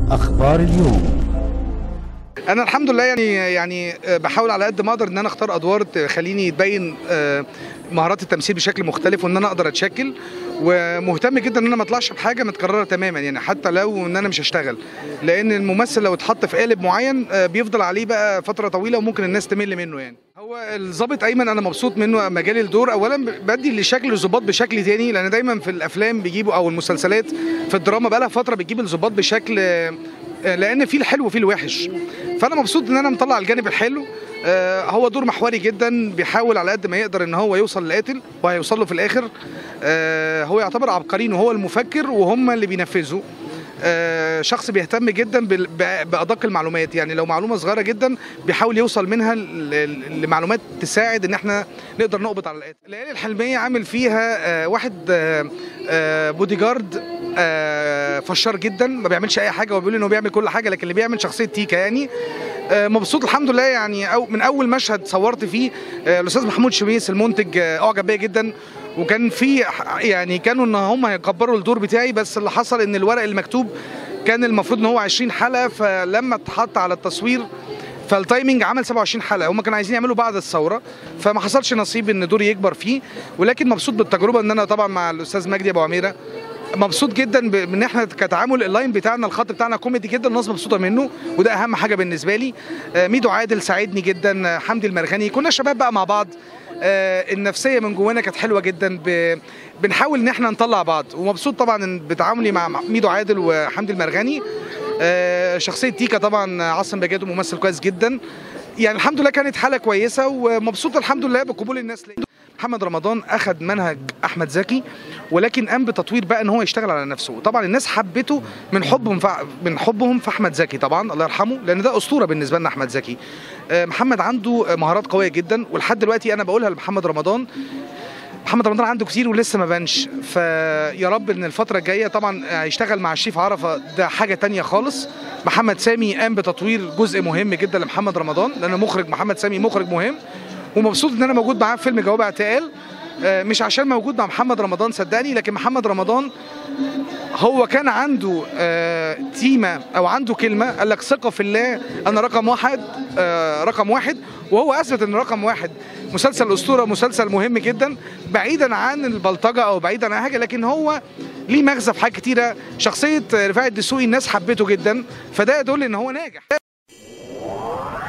أخبار اليوم انا الحمد لله يعني يعني بحاول على قد ما اقدر ان انا اختار ادوار تخليني تبين آه، مهارات التمثيل بشكل مختلف وان انا اقدر اتشكل ومهتم جدا ان انا ما اطلعش بحاجه متكرره تماما يعني حتى لو ان انا مش هشتغل لان الممثل لو اتحط في قالب معين آه، بيفضل عليه بقى فتره طويله وممكن الناس تمل منه يعني هو الظابط ايمن انا مبسوط منه مجال الدور اولا بدي لشكل الظباط بشكل تاني لان دايما في الافلام بيجيبوا او المسلسلات في الدراما بقى لها فتره بتجيب الظباط بشكل آه، لان في الحلو وفي الوحش فانا مبسوط ان انا مطلع الجانب الحلو آه، هو دور محوري جدا بيحاول على قد ما يقدر ان هو يوصل للقاتل وهيوصل له في الاخر آه، هو يعتبر عبقريين وهو المفكر وهم اللي بينفذوا آه، شخص بيهتم جدا بال- ب- بادق المعلومات يعني لو معلومه صغيره جدا بيحاول يوصل منها ل- ل- لمعلومات تساعد ان احنا نقدر نقبض على القاتل الليالي الحلميه عامل فيها آه، واحد آه، آه، بودي جارد آه، فشار جدا ما بيعملش اي حاجه وبيقول انه بيعمل كل حاجه لكن اللي بيعمل شخصيه تيكا يعني آه، مبسوط الحمد لله يعني أو من اول مشهد صورت فيه آه، الاستاذ محمود شميس المنتج آه، اعجب بيا جدا وكان في ح- يعني كانوا ان هم هيكبروا الدور بتاعي بس اللي حصل ان الورق المكتوب كان المفروض ان هو 20 حلقه فلما اتحط على التصوير فالتايمنج عمل 27 حلقه هم كانوا عايزين يعملوا بعد الثوره فما حصلش نصيب ان دوري يكبر فيه ولكن مبسوط بالتجربه ان انا طبعا مع الاستاذ مجدي ابو عميره مبسوط جدا ب- بان احنا كتعامل اللاين بتاعنا الخط بتاعنا كوميدي جدا الناس مبسوطه منه وده اهم حاجه بالنسبه لي آه، ميدو عادل ساعدني جدا آه، حمدي المرغني كنا شباب بقى مع بعض آه، النفسيه من جوانا كانت حلوه جدا ب... بنحاول ان احنا نطلع بعض ومبسوط طبعا إن بتعاملي مع مع ميدو عادل وحمدي المرغني آه، شخصيه تيكا طبعا عاصم بجاده ممثل كويس جدا يعني الحمد لله كانت حاله كويسه ومبسوط الحمد لله بقبول الناس ليه محمد رمضان اخذ منهج احمد زكي ولكن قام بتطوير بقى ان هو يشتغل على نفسه طبعا الناس حبته من حبهم ف... من حبهم في احمد زكي طبعا الله يرحمه لان ده اسطوره بالنسبه لنا احمد زكي آه، محمد عنده مهارات قويه جدا ولحد دلوقتي انا بقولها لمحمد رمضان محمد رمضان عنده كتير ولسه ما بانش فيا رب ان الفتره الجايه طبعا هيشتغل مع الشيف عرفه ده حاجه تانية خالص محمد سامي قام بتطوير جزء مهم جدا لمحمد رمضان لان مخرج محمد سامي مخرج مهم ومبسوط ان انا موجود معاه في فيلم جواب اعتقال آه، مش عشان موجود مع محمد رمضان صدقني لكن محمد رمضان هو كان عنده آه، تيمة أو عنده كلمة قال لك ثقة في الله أنا رقم واحد آه، رقم واحد وهو أثبت إن رقم واحد مسلسل أسطورة مسلسل مهم جدا بعيدا عن البلطجة أو بعيدا عن حاجة لكن هو ليه مغزى في حاجات كتيرة شخصية رفاعي الدسوقي الناس حبته جدا فده يدل إن هو ناجح